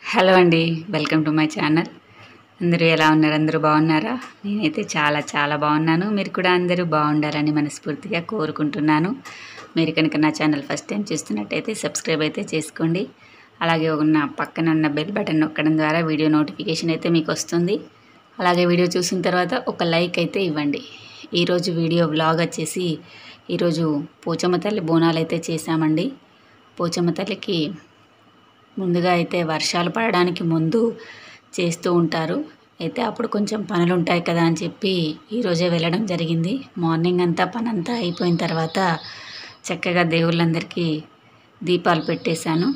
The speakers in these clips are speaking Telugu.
హలో అండి వెల్కమ్ టు మై ఛానల్ అందరూ ఎలా ఉన్నారు అందరూ బాగున్నారా నేనైతే చాలా చాలా బాగున్నాను మీరు కూడా అందరూ బాగుండాలని మనస్ఫూర్తిగా కోరుకుంటున్నాను మీరు కనుక నా ఛానల్ ఫస్ట్ టైం చూస్తున్నట్టయితే సబ్స్క్రైబ్ అయితే చేసుకోండి అలాగే ఉన్న పక్కన ఉన్న బెల్ బటన్ నొక్కడం ద్వారా వీడియో నోటిఫికేషన్ అయితే మీకు వస్తుంది అలాగే వీడియో చూసిన తర్వాత ఒక లైక్ అయితే ఇవ్వండి ఈరోజు వీడియో బ్లాగ్ వచ్చేసి ఈరోజు పోచమ్మ తల్లి బోనాలు అయితే చేశామండి పోచమ్మ తల్లికి ముందుగా అయితే వర్షాలు పడడానికి ముందు చేస్తూ ఉంటారు అయితే అప్పుడు కొంచెం పనులు ఉంటాయి కదా అని చెప్పి ఈరోజే వెళ్ళడం జరిగింది మార్నింగ్ అంతా పని అంతా అయిపోయిన తర్వాత చక్కగా దేవుళ్ళందరికీ దీపాలు పెట్టేశాను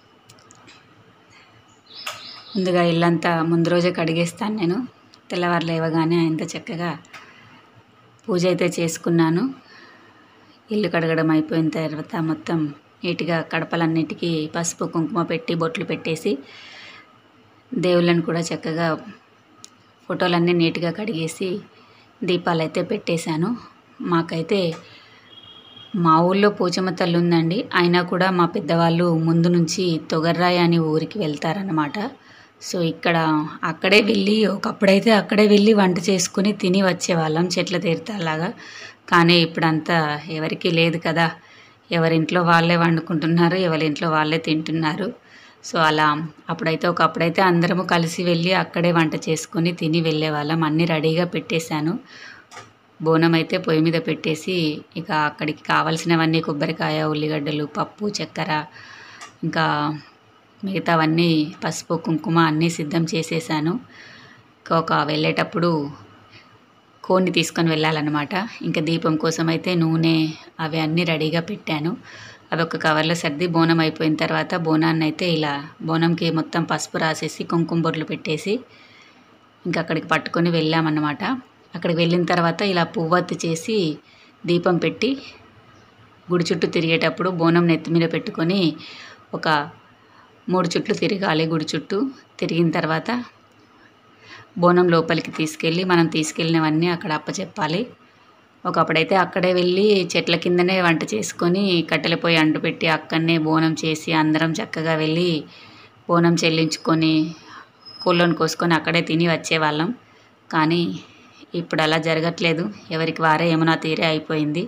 ముందుగా ఇల్లంతా ముందు రోజే కడిగేస్తాను నేను తెల్లవారు లేవగానే ఇంత చక్కగా పూజ అయితే చేసుకున్నాను ఇల్లు కడగడం అయిపోయిన తర్వాత మొత్తం నీట్గా కడపలన్నిటికీ పసుపు కుంకుమ పెట్టి బొట్లు పెట్టేసి దేవుళ్ళని కూడా చక్కగా ఫోటోలన్నీ నీట్గా కడిగేసి దీపాలు అయితే పెట్టేశాను మాకైతే మా ఊళ్ళో పోచమ్మ తల్లి ఉందండి అయినా కూడా మా పెద్దవాళ్ళు ముందు నుంచి తొగర్రాయి అని ఊరికి వెళ్తారనమాట సో ఇక్కడ అక్కడే వెళ్ళి ఒకప్పుడైతే అక్కడే వెళ్ళి వంట చేసుకుని తిని వచ్చేవాళ్ళం చెట్ల తీర్థాలాగా కానీ ఇప్పుడంతా ఎవరికీ లేదు కదా ఎవరింట్లో వాళ్ళే వండుకుంటున్నారు ఎవరింట్లో వాళ్ళే తింటున్నారు సో అలా అప్పుడైతే ఒకప్పుడైతే అందరము కలిసి వెళ్ళి అక్కడే వంట చేసుకొని తిని వెళ్ళేవాళ్ళం అన్నీ రెడీగా పెట్టేశాను బోనం అయితే పొయ్యి మీద పెట్టేసి ఇక అక్కడికి కావాల్సినవన్నీ కొబ్బరికాయ ఉల్లిగడ్డలు పప్పు చక్కెర ఇంకా మిగతావన్నీ పసుపు కుంకుమ అన్నీ సిద్ధం చేసేసాను ఇంకా ఒక వెళ్ళేటప్పుడు కోన్ని తీసుకొని వెళ్ళాలన్నమాట ఇంకా దీపం కోసం అయితే నూనె అవి అన్నీ రెడీగా పెట్టాను అవి ఒక కవర్లో సర్ది బోనం అయిపోయిన తర్వాత బోనాన్ని అయితే ఇలా బోనంకి మొత్తం పసుపు రాసేసి కుంకుమ బొట్లు పెట్టేసి ఇంకా అక్కడికి పట్టుకొని వెళ్ళామన్నమాట అక్కడికి వెళ్ళిన తర్వాత ఇలా పువ్వత్తి చేసి దీపం పెట్టి గుడి చుట్టూ తిరిగేటప్పుడు బోనం నెత్తి మీద పెట్టుకొని ఒక మూడు చుట్లు తిరగాలి గుడి చుట్టూ తిరిగిన తర్వాత బోనం లోపలికి తీసుకెళ్ళి మనం తీసుకెళ్ళినవన్నీ అక్కడ అప్పచెప్పాలి ఒకప్పుడైతే అక్కడే వెళ్ళి చెట్ల కిందనే వంట చేసుకొని కట్టెల పొయ్యి అంటు పెట్టి అక్కడనే బోనం చేసి అందరం చక్కగా వెళ్ళి బోనం చెల్లించుకొని కూలోని కోసుకొని అక్కడే తిని వచ్చేవాళ్ళం కానీ ఇప్పుడు అలా జరగట్లేదు ఎవరికి వారే ఏమన్నా తీరే అయిపోయింది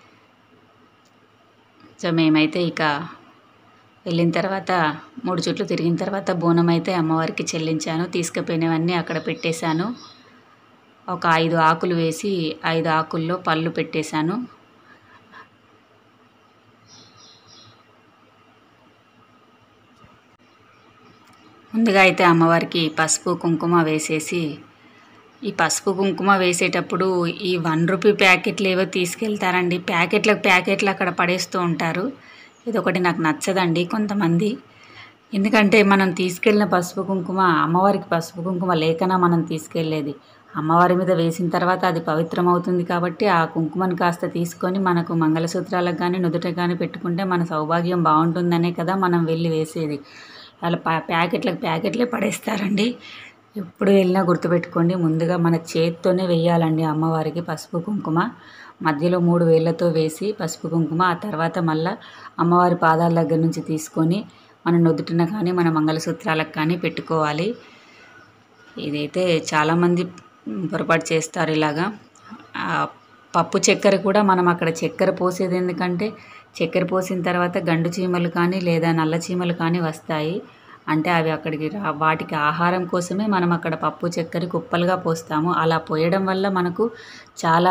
సో మేమైతే ఇక వెళ్ళిన తర్వాత మూడు చుట్లు తిరిగిన తర్వాత బోనం అయితే అమ్మవారికి చెల్లించాను తీసుకుపోయినవన్నీ అక్కడ పెట్టేశాను ఒక ఐదు ఆకులు వేసి ఐదు ఆకుల్లో పళ్ళు పెట్టేశాను ముందుగా అయితే అమ్మవారికి పసుపు కుంకుమ వేసేసి ఈ పసుపు కుంకుమ వేసేటప్పుడు ఈ వన్ రూపీ ప్యాకెట్లు ఏవో తీసుకెళ్తారండి ప్యాకెట్లకు ప్యాకెట్లు అక్కడ పడేస్తూ ఉంటారు ఇదొకటి నాకు నచ్చదండి కొంతమంది ఎందుకంటే మనం తీసుకెళ్ళిన పసుపు కుంకుమ అమ్మవారికి పసుపు కుంకుమ లేకనా మనం తీసుకెళ్ళేది అమ్మవారి మీద వేసిన తర్వాత అది పవిత్రమవుతుంది కాబట్టి ఆ కుంకుమను కాస్త తీసుకొని మనకు మంగళసూత్రాలకు కానీ నుదుట కానీ పెట్టుకుంటే మన సౌభాగ్యం బాగుంటుందనే కదా మనం వెళ్ళి వేసేది అలా ప్యా ప్యాకెట్లకు ప్యాకెట్లే పడేస్తారండి ఎప్పుడు వెళ్ళినా గుర్తుపెట్టుకోండి ముందుగా మన చేత్తోనే వేయాలండి అమ్మవారికి పసుపు కుంకుమ మధ్యలో మూడు వేళ్ళతో వేసి పసుపు కుంకుమ ఆ తర్వాత మళ్ళీ అమ్మవారి పాదాల దగ్గర నుంచి తీసుకొని మన నుదుటిన కానీ మన మంగళసూత్రాలకు కానీ పెట్టుకోవాలి ఇదైతే చాలామంది పొరపాటు చేస్తారు ఇలాగా ఆ పప్పు చక్కెర కూడా మనం అక్కడ చక్కెర పోసేది ఎందుకంటే చక్కెర పోసిన తర్వాత గండు చీమలు కానీ లేదా నల్ల చీమలు కానీ వస్తాయి అంటే అవి అక్కడికి రా వాటికి ఆహారం కోసమే మనం అక్కడ పప్పు చక్కెర కుప్పలుగా పోస్తాము అలా పోయడం వల్ల మనకు చాలా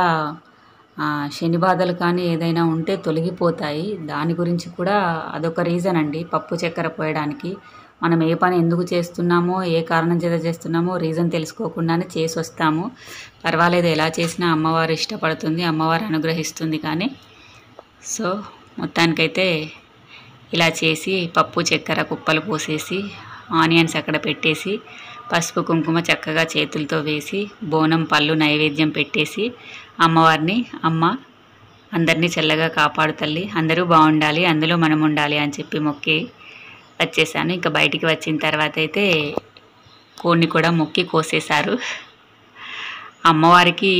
శని బాధలు కానీ ఏదైనా ఉంటే తొలగిపోతాయి దాని గురించి కూడా అదొక రీజన్ అండి పప్పు చక్కెర పోయడానికి మనం ఏ పని ఎందుకు చేస్తున్నామో ఏ కారణం చేత చేస్తున్నామో రీజన్ తెలుసుకోకుండానే చేసి వస్తాము పర్వాలేదు ఎలా చేసినా అమ్మవారు ఇష్టపడుతుంది అమ్మవారు అనుగ్రహిస్తుంది కానీ సో మొత్తానికైతే ఇలా చేసి పప్పు చక్కెర కుప్పలు పోసేసి ఆనియన్స్ అక్కడ పెట్టేసి పసుపు కుంకుమ చక్కగా చేతులతో వేసి బోనం పళ్ళు నైవేద్యం పెట్టేసి అమ్మవారిని అమ్మ అందరినీ చల్లగా కాపాడు తల్లి అందరూ బాగుండాలి అందులో మనం ఉండాలి అని చెప్పి మొక్కి వచ్చేసాను ఇంకా బయటికి వచ్చిన తర్వాత అయితే కోడిని కూడా మొక్కి కోసేశారు అమ్మవారికి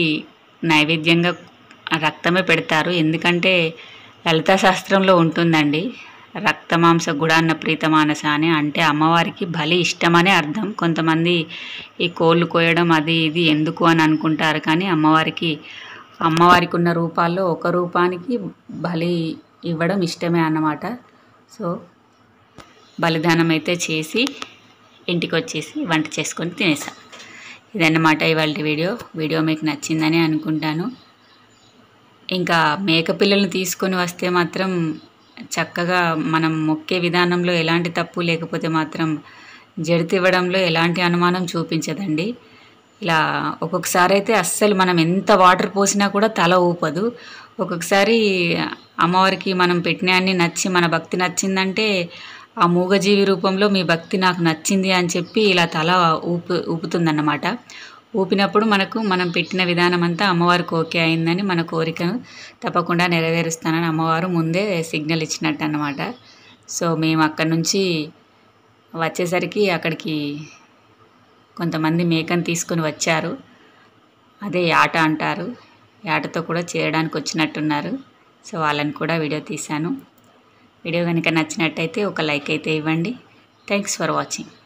నైవేద్యంగా రక్తమే పెడతారు ఎందుకంటే లలితా శాస్త్రంలో ఉంటుందండి రక్తమాంస గుడాన్న ప్రీతమానస అని అంటే అమ్మవారికి బలి ఇష్టమనే అర్థం కొంతమంది ఈ కోళ్ళు కోయడం అది ఇది ఎందుకు అని అనుకుంటారు కానీ అమ్మవారికి అమ్మవారికి ఉన్న రూపాల్లో ఒక రూపానికి బలి ఇవ్వడం ఇష్టమే అన్నమాట సో బలిదానం అయితే చేసి ఇంటికి వచ్చేసి వంట చేసుకొని తినేసాం ఇదన్నమాట ఇవాళ వీడియో వీడియో మీకు నచ్చిందని అనుకుంటాను ఇంకా మేక పిల్లల్ని తీసుకొని వస్తే మాత్రం చక్కగా మనం మొక్కే విధానంలో ఎలాంటి తప్పు లేకపోతే మాత్రం జడితి ఇవ్వడంలో ఎలాంటి అనుమానం చూపించదండి ఇలా ఒక్కొక్కసారి అయితే అస్సలు మనం ఎంత వాటర్ పోసినా కూడా తల ఊపదు ఒక్కొక్కసారి అమ్మవారికి మనం పెట్టిన అన్ని నచ్చి మన భక్తి నచ్చిందంటే ఆ మూగజీవి రూపంలో మీ భక్తి నాకు నచ్చింది అని చెప్పి ఇలా తల ఊపు ఊపుతుందన్నమాట ఊపినప్పుడు మనకు మనం పెట్టిన విధానం అంతా అమ్మవారికి ఓకే అయిందని మన కోరికను తప్పకుండా నెరవేరుస్తానని అమ్మవారు ముందే సిగ్నల్ ఇచ్చినట్టు అన్నమాట సో మేము అక్కడి నుంచి వచ్చేసరికి అక్కడికి కొంతమంది మేకను తీసుకొని వచ్చారు అదే యాట అంటారు యాటతో కూడా చేయడానికి వచ్చినట్టున్నారు సో వాళ్ళని కూడా వీడియో తీశాను వీడియో కనుక నచ్చినట్టయితే ఒక లైక్ అయితే ఇవ్వండి థ్యాంక్స్ ఫర్ వాచింగ్